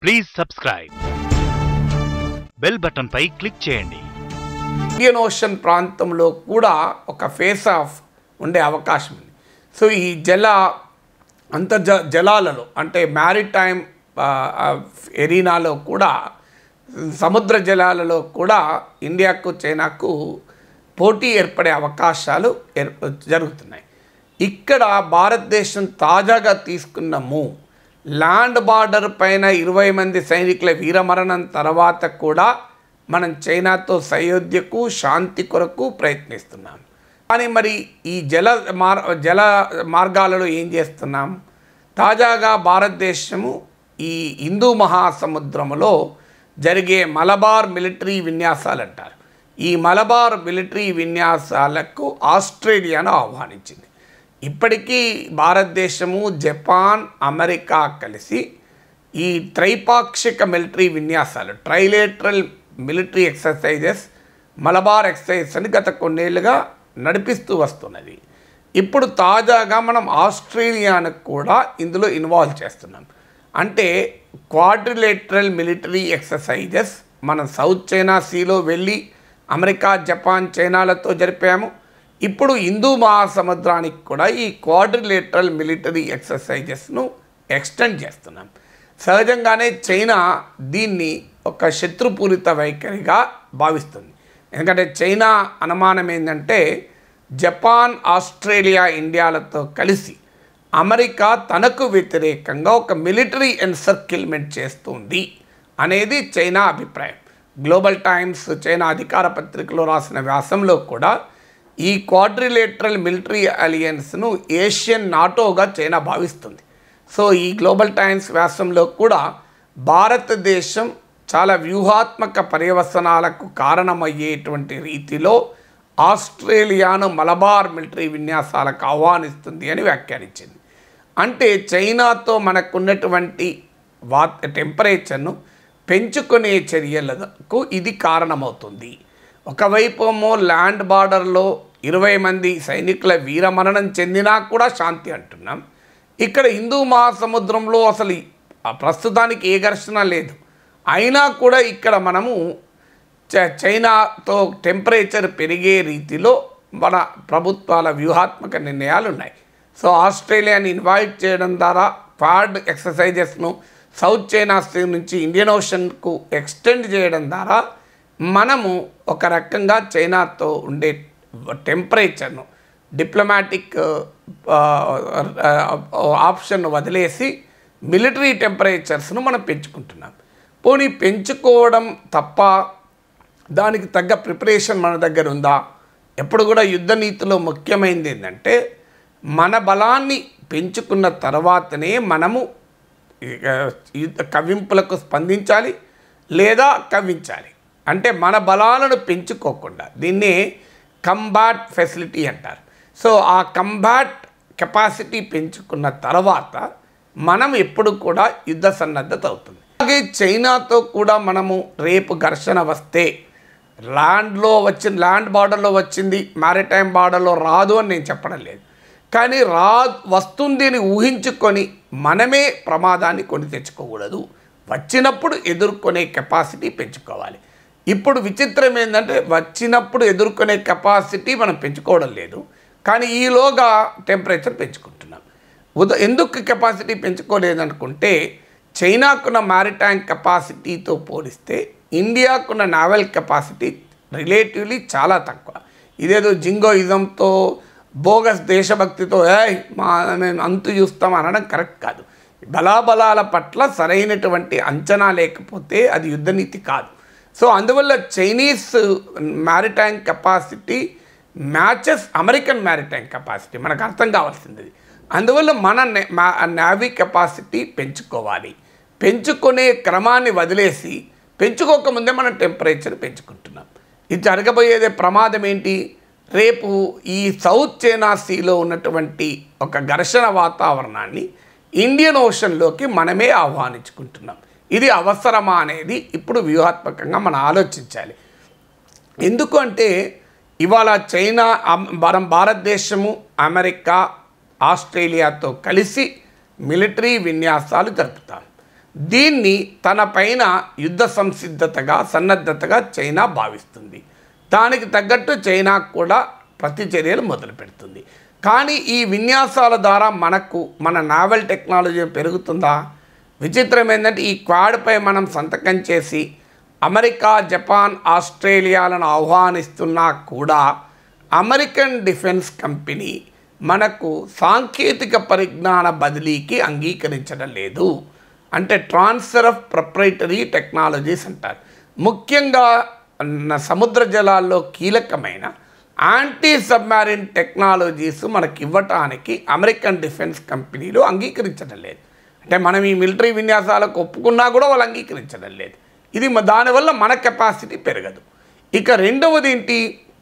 please subscribe bell button పై click చేయండి Indian Ocean ప్రాంతంలో కూడా ఒక ఫేస్ ఆఫ్ ఉండే అవకాశం ఉంది సో ఈ జల అంతర్జ జలాలలో అంటే మ్యారిటైమ్ ఎరీనాలో కూడా సముద్ర జలాలలో కూడా ఇండియాకు చైనాకు పోటీ ఏర్పడే అవకాశాలు ఏర్ జరుగుతున్నాయి ఇక్కడ భారతదేశం తాజాగా తీసుకున్న మూవ్ ల్యాండ్ బార్డర్ పైన ఇరవై మంది సైనికుల వీరమరణం తర్వాత కూడా మనం చైనాతో సయోధ్యకు శాంతి కొరకు ప్రయత్నిస్తున్నాం కానీ మరి ఈ జల మార్ జల మార్గాలలో ఏం చేస్తున్నాం తాజాగా భారతదేశము ఈ హిందూ మహాసముద్రములో జరిగే మలబార్ మిలిటరీ విన్యాసాలు అంటారు ఈ మలబార్ మిలిటరీ విన్యాసాలకు ఆస్ట్రేలియాను ఆహ్వానించింది ఇప్పటికీ భారతదేశము జపాన్ అమెరికా కలిసి ఈ త్రైపాక్షిక మిలిటరీ విన్యాసాలు trilateral military exercises Malabar exercises అని గత కొన్నేళ్లుగా నడిపిస్తూ వస్తున్నది ఇప్పుడు తాజాగా మనం ఆస్ట్రేలియాను కూడా ఇందులో ఇన్వాల్వ్ చేస్తున్నాం అంటే క్వాడ్రిలేటరల్ మిలిటరీ ఎక్సర్సైజెస్ మనం సౌత్ చైనా సీలో వెళ్ళి అమెరికా జపాన్ చైనాలతో జరిపాము ఇప్పుడు హిందూ మహాసముద్రానికి కూడా ఈ క్వాడ్రిలేటరల్ మిలిటరీ ఎక్సర్సైజెస్ను ఎక్స్టెండ్ చేస్తున్నాం సహజంగానే చైనా దీన్ని ఒక శత్రుపూరిత వైఖరిగా భావిస్తుంది ఎందుకంటే చైనా అనుమానం ఏంటంటే జపాన్ ఆస్ట్రేలియా ఇండియాలతో కలిసి అమెరికా తనకు వ్యతిరేకంగా ఒక మిలిటరీ ఎన్సర్కిల్మెంట్ చేస్తుంది అనేది చైనా అభిప్రాయం గ్లోబల్ టైమ్స్ చైనా అధికార పత్రికలో రాసిన వ్యాసంలో కూడా ఈ క్వాడ్రిలేటరల్ మిలిటరీ అలియన్స్ను ఏషియన్ నాటోగా చైనా భావిస్తుంది సో ఈ గ్లోబల్ టైమ్స్ వ్యాసంలో కూడా భారతదేశం చాలా వ్యూహాత్మక పర్యవసనాలకు కారణమయ్యేటువంటి రీతిలో ఆస్ట్రేలియాను మలబార్ మిలిటరీ విన్యాసాలకు ఆహ్వానిస్తుంది అని వ్యాఖ్యానించింది అంటే చైనాతో మనకున్నటువంటి వా టెంపరేచర్ను పెంచుకునే చర్యలకు ఇది కారణమవుతుంది ఒకవైపు ఏమో ల్యాండ్ బార్డర్లో ఇరవై మంది సైనికుల వీరమరణం చెందినా కూడా శాంతి అంటున్నాం ఇక్కడ హిందూ మహాసముద్రంలో అసలు ఆ ప్రస్తుతానికి ఏ ఘర్షణ లేదు అయినా కూడా ఇక్కడ మనము చ- చైనాతో టెంపరేచర్ పెరిగే రీతిలో మన ప్రభుత్వాల వ్యూహాత్మక నిర్ణయాలు ఉన్నాయి సో ఆస్ట్రేలియాని ఇన్వైట్ చేయడం ద్వారా క్వాడ్ ఎక్సర్సైజెస్ను సౌత్ చైనా సీ నుంచి ఇండియన్ ఓషన్కు ఎక్స్టెండ్ చేయడం ద్వారా మనము ఒక రకంగా చైనాతో ఉండే టెంపరేచర్ను డిప్లొమాటిక్ ఆప్షన్ వదిలేసి మిలిటరీ టెంపరేచర్స్ను మనం పెంచుకుంటున్నాం పోనీ పెంచుకోవడం తప్ప దానికి తగ్గ ప్రిపరేషన్ మన దగ్గర ఉందా ఎప్పుడు కూడా యుద్ధ నీతిలో ముఖ్యమైనది ఏంటంటే మన బలాన్ని పెంచుకున్న తర్వాతనే మనము ఇక యుద్ధ కవింపులకు స్పందించాలి లేదా కవ్వించాలి అంటే మన బలాలను పెంచుకోకుండా దీన్నే కంబాట్ ఫెసిలిటీ అంటారు సో ఆ కంబాట్ కెపాసిటీ పెంచుకున్న తర్వాత మనం ఎప్పుడు కూడా యుద్ధ సన్నద్ధత అవుతుంది అలాగే చైనాతో కూడా మనము రేపు ఘర్షణ వస్తే ల్యాండ్లో వచ్చిన ల్యాండ్ బార్డర్లో వచ్చింది మ్యారిటైమ్ బార్డర్లో రాదు అని నేను చెప్పడం లేదు కానీ రా వస్తుంది అని ఊహించుకొని మనమే ప్రమాదాన్ని కొని తెచ్చుకోకూడదు వచ్చినప్పుడు ఎదుర్కొనే కెపాసిటీ పెంచుకోవాలి ఇప్పుడు విచిత్రం ఏంటంటే వచ్చినప్పుడు ఎదుర్కొనే కెపాసిటీ మనం పెంచుకోవడం లేదు కానీ ఈలోగా టెంపరేచర్ పెంచుకుంటున్నాం ఉద ఎందుకు కెపాసిటీ పెంచుకోలేదనుకుంటే చైనాకున్న మ్యారిటైమ్ కెపాసిటీతో పోలిస్తే ఇండియాకున్న నావల్ కెపాసిటీ రిలేటివ్లీ చాలా తక్కువ ఇదేదో జింగోయిజంతో బోగస్ దేశభక్తితో ఏయ్ మా మేము అంతు చూస్తాం అనడం కరెక్ట్ కాదు బలాబలాల పట్ల సరైనటువంటి అంచనా లేకపోతే అది యుద్ధనీతి కాదు సో అందువల్ల Chinese maritime capacity matches American maritime capacity మనకు అర్థం కావాల్సింది అందువల్ల మన నే- మా- నావీ కెపాసిటీ పెంచుకోవాలి పెంచుకునే క్రమాన్ని వదిలేసి పెంచుకోకముందే మనం టెంపరేచర్ పెంచుకుంటున్నాం ఇది జరగబోయేదే ప్రమాదం ఏంటి రేపు ఈ సౌత్ చైనా సీలో ఉన్నటువంటి ఒక ఘర్షణ వాతావరణాన్ని ఇండియన్ ఓషన్లోకి మనమే ఆహ్వానించుకుంటున్నాం ఇది అవసరమా అనేది ఇప్పుడు వ్యూహాత్మకంగా మనం ఆలోచించాలి ఎందుకు అంటే ఇవాళ చైనా అమ్- మనం భారతదేశము అమెరికా ఆస్ట్రేలియాతో కలిసి మిలిటరీ విన్యాసాలు జరుపుతాం దీన్ని తన పైన యుద్ధ సంసిద్ధతగా సన్నద్ధతగా చైనా భావిస్తుంది దానికి తగ్గట్టు చైనా కూడా ప్రతిచర్యలు మొదలు పెడుతుంది కానీ ఈ విన్యాసాల ద్వారా మనకు మన నావెల్ టెక్నాలజీ పెరుగుతుందా విచిత్రం ఏంటంటే ఈ క్వాడ్పై మనం సంతకం చేసి అమెరికా జపాన్ ఆస్ట్రేలియాలను ఆహ్వానిస్తున్నా కూడా అమెరికన్ డిఫెన్స్ కంపెనీ మనకు సాంకేతిక పరిజ్ఞాన బదిలీకి అంగీకరించడం లేదు అంటే ట్రాన్స్ఫర్ ఆఫ్ ప్రొప్రైటరీ టెక్నాలజీస్ అంటారు ముఖ్యంగా న- సముద్ర జలాల్లో కీలకమైన యాంటీ సబ్మారిన్ టెక్నాలజీస్ మనకి ఇవ్వటానికి అమెరికన్ డిఫెన్స్ కంపెనీలు అంగీకరించడం లేదు అంటే మనం ఈ మిలిటరీ విన్యాసాలకు ఒప్పుకున్నా కూడా వాళ్ళు అంగీకరించడం లేదు ఇది మ- దానివల్ల మన కెపాసిటీ పెరగదు ఇక రెండవది ఏంటి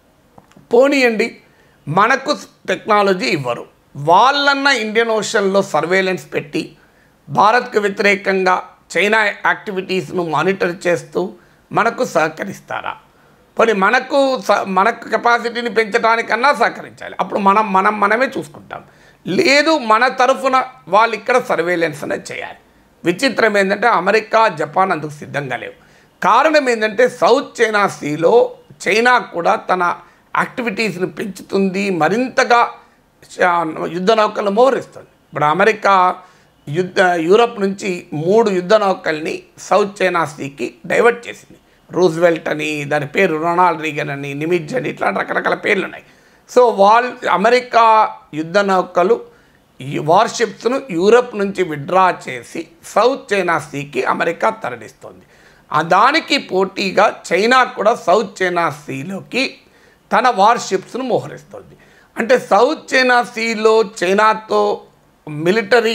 పోనీయండి మనకు టెక్నాలజీ ఇవ్వరు వాళ్ళన్న ఇండియన్ ఓషన్లో సర్వేలెన్స్ పెట్టి భారత్కు వ్యతిరేకంగా చైనా యాక్టివిటీస్ను మానిటర్ చేస్తూ మనకు సహకరిస్తారా పోనీ మనకు స- మనకు కెపాసిటీని పెంచడానికన్నా సహకరించాలి అప్పుడు మనం మనం మనమే చూసుకుంటాం లేదు మన తరఫున వాళ్ళు ఇక్కడ సర్వేలెన్స్ అనేది చేయాలి విచిత్రం ఏంటంటే అమెరికా జపాన్ అందుకు సిద్ధంగా లేవు కారణం ఏంటంటే సౌత్ చైనా సీలో చైనా కూడా తన యాక్టివిటీస్ని పెంచుతుంది మరింతగా చ- యుద్ధ నౌకలను మోహరిస్తుంది ఇప్పుడు అమెరికా యుద్ధ యూరప్ నుంచి మూడు యుద్ధ నౌకల్ని సౌత్ చైనా సీకి డైవర్ట్ చేసింది రూజ్వెల్ట్ అని దాని పేరు రొనాల్డ్ రీగన్ అని నిమిజ్ అని ఇట్లా రకరకాల పేర్లు ఉన్నాయి సో వాళ్ళు అమెరికా యుద్ధ నౌకలు ఈ వార్షిప్స్ను యూరప్ నుంచి విడ్రా చేసి సౌత్ చైనా సీకి అమెరికా తరలిస్తోంది ఆ దానికి పోటీగా చైనా కూడా సౌత్ చైనా సీలోకి తన వార్షిప్స్ను మోహరిస్తుంది అంటే సౌత్ చైనా సీలో చైనాతో మిలిటరీ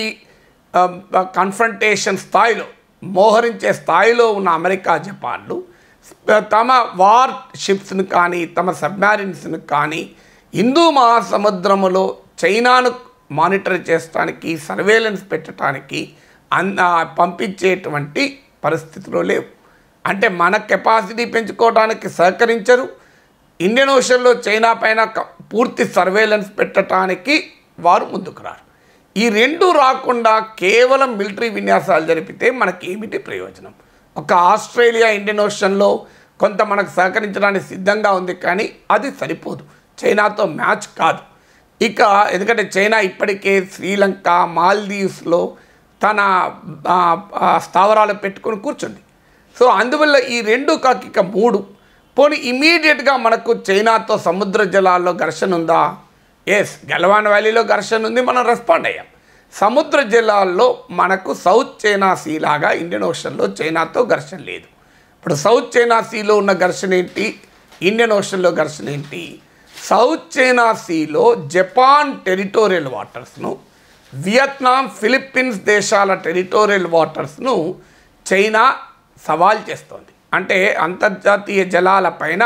కన్ఫ్రంటేషన్ స్థాయిలో మోహరించే స్థాయిలో ఉన్న అమెరికా జపాన్లు తమ వార్ షిప్స్ను కానీ తమ సబ్మారిన్స్ను కానీ హిందూ మహాసముద్రములో చైనాను మానిటర్ చేయడానికి సర్వేలెన్స్ పెట్టడానికి అన్ ఆ, పంపించేటువంటి పరిస్థితిలో లేవు అంటే మన కెపాసిటీ పెంచుకోవడానికి సహకరించరు ఇండియన్ ఓషన్లో చైనా పైన క- పూర్తి సర్వేలెన్స్ పెట్టడానికి వారు ముందుకు రారు ఈ రెండు రాకుండా కేవలం మిలిటరీ విన్యాసాలు జరిపితే మనకి ఏమిటి ప్రయోజనం ఒక ఆస్ట్రేలియా ఇండియన్ ఓషన్లో కొంత మనకు సహకరించడానికి సిద్ధంగా ఉంది కానీ అది సరిపోదు చైనాతో మ్యాచ్ కాదు ఇక ఎందుకంటే చైనా ఇప్పటికే శ్రీలంక మాల్దీవ్స్లో తన ఆ, ఆ, స్థావరాలు పెట్టుకొని కూర్చుంది సో అందువల్ల ఈ రెండు కాక ఇక మూడు పోనీ ఇమీడియట్గా మనకు చైనాతో సముద్ర జలాల్లో ఘర్షణ ఉందా ఎస్ గల్వాన్ వ్యాలీలో ఘర్షణ ఉంది మనం రెస్పాండ్ అయ్యాం సముద్ర జలాల్లో మనకు సౌత్ చైనా సీ లాగా ఇండియన్ ఓషన్లో చైనాతో ఘర్షణ లేదు ఇప్పుడు సౌత్ చైనా సీలో ఉన్న ఘర్షణ ఏంటి ఇండియన్ ఓషన్లో ఘర్షణ ఏంటి సౌత్ చైనా సీలో జపాన్ టెరిటోరియల్ వాటర్స్ను వియత్నాం ఫిలిప్పీన్స్ దేశాల టెరిటోరియల్ వాటర్స్ను చైనా సవాల్ చేస్తోంది అంటే అంతర్జాతీయ జలాలపైన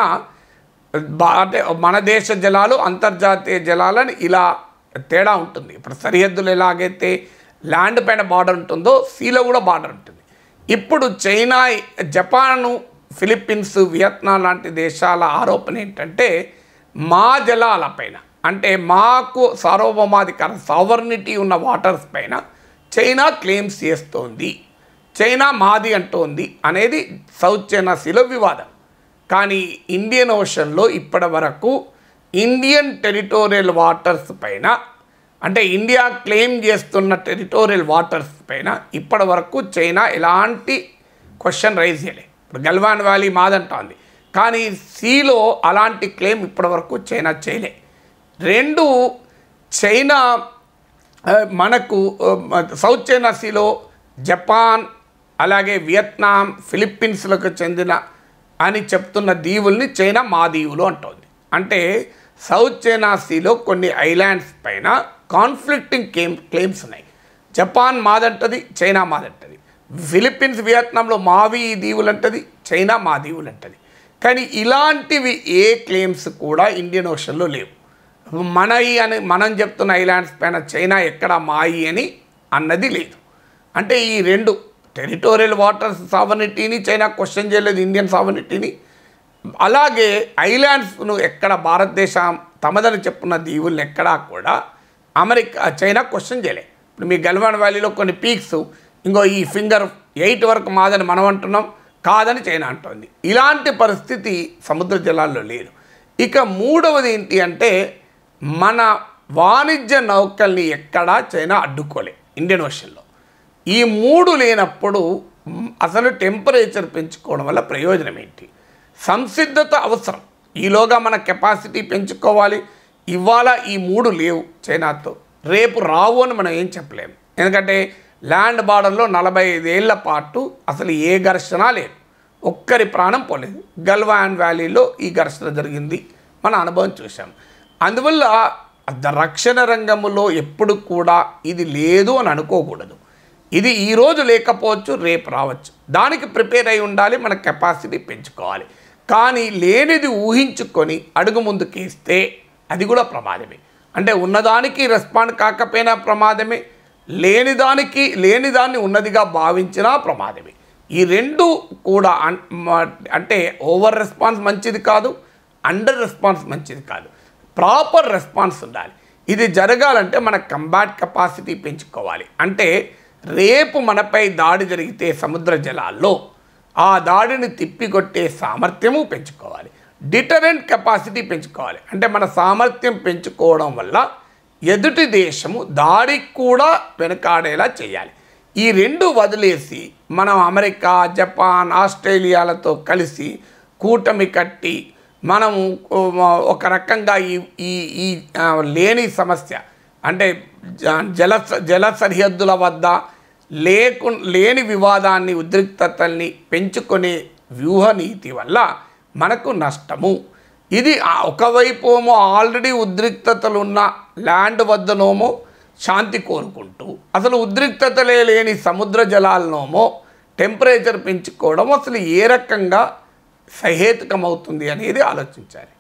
బా- అంటే మన దేశ జలాలు అంతర్జాతీయ జలాలని ఇలా తేడా ఉంటుంది ఇప్పుడు సరిహద్దులు ఎలాగైతే ల్యాండ్ పైన బార్డర్ ఉంటుందో సీలో కూడా బార్డర్ ఉంటుంది ఇప్పుడు చైనా జపాను ఫిలిప్పీన్స్ వియత్నాం లాంటి దేశాల ఆరోపణ ఏంటంటే మా జలాలపైన అంటే మాకు సార్వభౌమాధికార సావర్నిటీ ఉన్న వాటర్స్ పైన చైనా క్లెయిమ్స్ చేస్తోంది చైనా మాది అంటోంది అనేది సౌత్ చైనా సీలో వివాదం కానీ ఇండియన్ ఓషన్లో ఇప్పటి వరకు ఇండియన్ టెరిటోరియల్ వాటర్స్ పైన అంటే ఇండియా క్లెయిమ్ చేస్తున్న టెరిటోరియల్ వాటర్స్ పైన ఇప్పటి వరకు చైనా ఎలాంటి క్వశ్చన్ రైజ్ చేయలే ఇప్పుడు గల్వాన్ వ్యాలీ మాదంటోంది కానీ సీలో అలాంటి క్లెయిమ్ ఇప్పటివరకు చైనా చేయలే రెండు చైనా ఆ, మనకు ఆ, సౌత్ చైనా సీలో జపాన్ అలాగే వియత్నాం ఫిలిప్పీన్స్లకు చెందిన అని చెప్తున్న దీవుల్ని చైనా మా దీవులు అంటోంది అంటే సౌత్ చైనా సీలో కొన్ని ఐలాండ్స్ పైన కాన్ఫ్లిక్టింగ్ క్లెయిమ్ క్లెయిమ్స్ ఉన్నాయి జపాన్ మాదంటది చైనా మాదంటది ఫిలిప్పీన్స్ వియత్నాంలో మావి ఈ దీవులు అంటది చైనా మా దీవులు అంటది కానీ ఇలాంటివి ఏ క్లెయిమ్స్ కూడా ఇండియన్ ఓషన్లో లేవు మనయి అని మనం చెప్తున్న ఐలాండ్స్ పైన చైనా ఎక్కడ మాయి అని అన్నది లేదు అంటే ఈ రెండు టెరిటోరియల్ వాటర్స్ సావర్నిటీని చైనా క్వశ్చన్ చేయలేదు ఇండియన్ సావర్నిటీని అలాగే ఐలాండ్స్ను ఎక్కడ భారతదేశం తమదని చెప్పున్న దీవుల్ని ఎక్కడా కూడా అమెరికా చైనా క్వశ్చన్ చేయలే ఇప్పుడు మీ గల్వాన్ వ్యాలీలో కొన్ని పీక్స్ ఇంకో ఈ ఫింగర్ ఎయిట్ వరకు మాదని మనం అంటున్నాం కాదని చైనా అంటోంది ఇలాంటి పరిస్థితి సముద్ర జలాల్లో లేదు ఇక మూడవది ఏంటి అంటే మన వాణిజ్య నౌకల్ని ఎక్కడా చైనా అడ్డుకోలే ఇండియన్ ఓషన్లో ఈ మూడు లేనప్పుడు మ్, అసలు టెంపరేచర్ పెంచుకోవడం వల్ల ప్రయోజనం ఏంటి సంసిద్ధత అవసరం ఈలోగా మన కెపాసిటీ పెంచుకోవాలి ఇవాళ ఈ మూడు లేవు చైనాతో రేపు రావు అని మనం ఏం చెప్పలేము ఎందుకంటే ల్యాండ్ బార్డర్లో నలభై ఐదేళ్ల పాటు అసలు ఏ ఘర్షణ లేదు ఒక్కరి ప్రాణం పోలేదు గల్వాన్ వ్యాలీలో ఈ ఘర్షణ జరిగింది మన అనుభవం చూసాం అందువల్ల ద- రక్షణ రంగంలో ఎప్పుడు కూడా ఇది లేదు అని అనుకోకూడదు ఇది ఈరోజు లేకపోవచ్చు రేపు రావచ్చు దానికి ప్రిపేర్ అయి ఉండాలి మన కెపాసిటీ పెంచుకోవాలి కానీ లేనిది ఊహించుకొని అడుగు ముందుకేస్తే అది కూడా ప్రమాదమే అంటే ఉన్నదానికి రెస్పాండ్ కాకపోయినా ప్రమాదమే లేనిదానికి లేనిదాన్ని ఉన్నదిగా భావించినా ప్రమాదమే ఈ రెండు కూడా అన్- మ- అంటే ఓవర్ రెస్పాన్స్ మంచిది కాదు అండర్ రెస్పాన్స్ మంచిది కాదు ప్రాపర్ రెస్పాన్స్ ఉండాలి ఇది జరగాలంటే మన కంబాట్ కెపాసిటీ పెంచుకోవాలి అంటే రేపు మనపై దాడి జరిగితే సముద్ర జలాల్లో ఆ దాడిని తిప్పికొట్టే సామర్థ్యము పెంచుకోవాలి డిటరెంట్ కెపాసిటీ పెంచుకోవాలి అంటే మన సామర్థ్యం పెంచుకోవడం వల్ల ఎదుటి దేశము దాడికి కూడా వెనకాడేలా చేయాలి ఈ రెండు వదిలేసి మనం అమెరికా జపాన్ ఆస్ట్రేలియాలతో కలిసి కూటమి కట్టి మనము ఒక రకంగా ఈ ఈ ఈ ఆ, లేని సమస్య అంటే జ- జల జల సరిహద్దుల వద్ద లేకు లేని వివాదాన్ని ఉద్రిక్తతల్ని పెంచుకునే వ్యూహ నీతి వల్ల మనకు నష్టము ఇది ఆ- ఒకవైపు ఏమో ఆల్రెడీ ఉద్రిక్తతలు ఉన్న ల్యాండ్ వద్దనోమో శాంతి కోరుకుంటూ అసలు ఉద్రిక్తతలే లేని సముద్ర జలాలనోమో టెంపరేచర్ పెంచుకోవడం అసలు ఏ రకంగా సహేతుకమవుతుంది అనేది ఆలోచించాలి